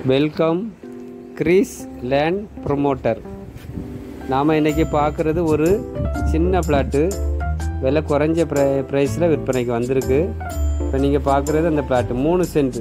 welcome Greece land promoter நாம் இன்றைக்கி பார்க்குறது ஒரு சின்ன பிளாட்டு விலை குறைஞ்ச ப்ரை ப்ரைஸில் விற்பனைக்கு வந்திருக்கு இப்போ நீங்கள் பார்க்குறது அந்த பிளாட்டு மூணு சென்ட்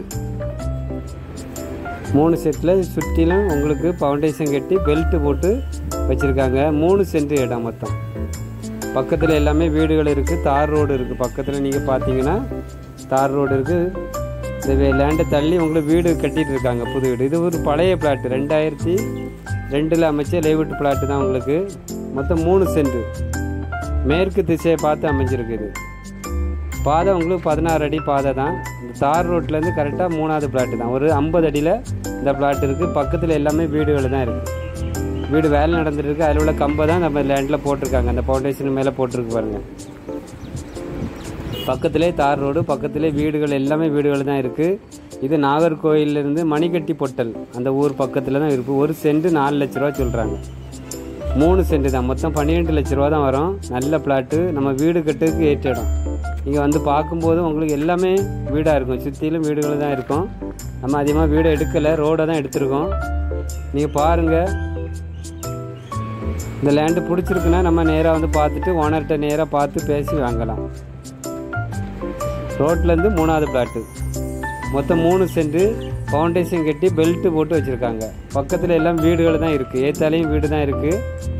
மூணு செட்டில் சுற்றிலும் உங்களுக்கு ஃபவுண்டேஷன் கட்டி பெல்ட்டு போட்டு வச்சுருக்காங்க மூணு சென்ட் இடம் மொத்தம் பக்கத்தில் எல்லாமே வீடுகள் இருக்குது தார் ரோடு இருக்குது பக்கத்தில் நீங்கள் பார்த்தீங்கன்னா தார் ரோடு இருக்குது இந்த லேண்டை தள்ளி உங்களுக்கு வீடு கட்டிட்டு இருக்காங்க புது வீடு இது ஒரு பழைய பிளாட்டு ரெண்டாயிரத்தி ரெண்டில் அமைச்ச லேவுட் பிளாட்டு தான் உங்களுக்கு மொத்தம் மூணு சென்ட் மேற்கு திசையை பார்த்து அமைஞ்சிருக்கு இது பாதை உங்களுக்கு பதினாறு அடி பாதை தான் இந்த தார் ரோட்லேருந்து கரெக்டாக மூணாவது பிளாட்டு தான் ஒரு ஐம்பது அடியில் இந்த பிளாட் இருக்குது பக்கத்தில் எல்லாமே வீடுகள் தான் இருக்குது வீடு வேலை நடந்துட்டு இருக்கு அதில் உள்ள கம்பை தான் நம்ம லேண்டில் போட்டிருக்காங்க அந்த ஃபவுண்டேஷன் மேலே போட்டிருக்கு பாருங்கள் பக்கத்திலே தார் ரோடு பக்கத்திலே வீடுகள் எல்லாமே வீடுகள் தான் இருக்குது இது நாகர்கோயிலேருந்து மணிக்கட்டி பொட்டல் அந்த ஊர் பக்கத்தில் தான் இருக்குது ஒரு சென்ட் நாலு லட்ச ரூபா சொல்கிறாங்க மூணு சென்ட் தான் மொத்தம் பன்னிரெண்டு லட்ச ரூபா தான் வரும் நல்ல பிளாட்டு நம்ம வீடு கட்டுறதுக்கு ஏற்ற இடம் இங்கே வந்து பார்க்கும்போது உங்களுக்கு எல்லாமே வீடாக இருக்கும் சுற்றிலும் வீடுகள் தான் இருக்கும் நம்ம அதிகமாக வீடை எடுக்கலை ரோடை தான் எடுத்திருக்கோம் நீங்கள் பாருங்கள் இந்த லேண்டு பிடிச்சிருக்குன்னா நம்ம நேராக வந்து பார்த்துட்டு ஓனர்கிட்ட நேராக பார்த்து பேசி வாங்கலாம் ரோட்லேருந்து மூணாவது பிளாட்டு மொத்தம் மூணு சென்ட் ஃபவுண்டேஷன் கட்டி பெல்ட்டு போட்டு வச்சுருக்காங்க பக்கத்தில் எல்லாம் வீடுகள் தான் இருக்குது ஏத்தாலையும் வீடு தான் இருக்குது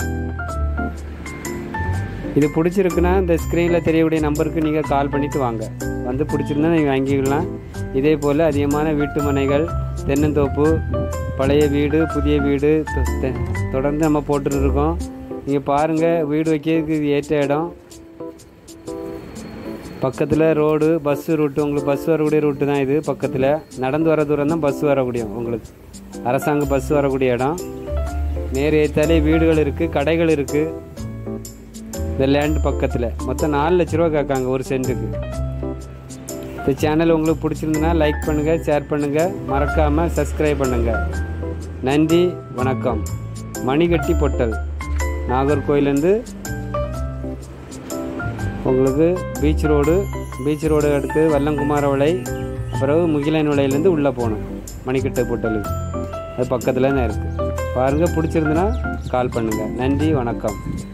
இது பிடிச்சிருக்குன்னா இந்த ஸ்க்ரீனில் தெரியக்கூடிய நம்பருக்கு நீங்கள் கால் பண்ணிவிட்டு வாங்க வந்து பிடிச்சிருந்தா நீங்கள் வாங்கிக்கலாம் இதே போல் அதிகமான வீட்டு மனைகள் தென்னந்தோப்பு பழைய வீடு புதிய வீடு தொ- தெ- தொடர்ந்து நம்ம போட்டுட்டு இருக்கோம் நீங்கள் பாருங்கள் வீடு வைக்கிறதுக்கு இது ஏற்ற இடம் பக்கத்தில் ரோடு பஸ்ஸு ரூட்டு உங்களுக்கு பஸ் வரக்கூடிய ரூட்டு தான் இது பக்கத்தில் நடந்து வர தூரம் தான் பஸ் வரக்கூடிய உங்களுக்கு அரசாங்க பஸ் வரக்கூடிய இடம் நேர் ஏற்றாலே வீடுகள் இருக்குது கடைகள் இருக்குது இந்த லேண்ட் பக்கத்தில் மொத்தம் நாலு லட்ச ரூபா கேட்காங்க ஒரு சென்ட்டுக்கு இந்த சேனல் உங்களுக்கு பிடிச்சிருந்துன்னா லைக் பண்ணுங்கள் ஷேர் பண்ணுங்கள் மறக்காமல் சப்ஸ்கிரைப் பண்ணுங்கள் நன்றி வணக்கம் மணிகட்டி பொட்டல் நாகர்கோயிலேருந்து உங்களுக்கு பீச் ரோடு பீச் ரோடு அடுத்து வல்லங்குமாரவளை அப்புறம் முகிலன் விலையிலேருந்து உள்ளே போகணும் மணிக்கட்டு பொட்டலுக்கு அது பக்கத்தில் தான் இருக்குது பாருங்கள் பிடிச்சிருந்துன்னா கால் பண்ணுங்கள் நன்றி வணக்கம்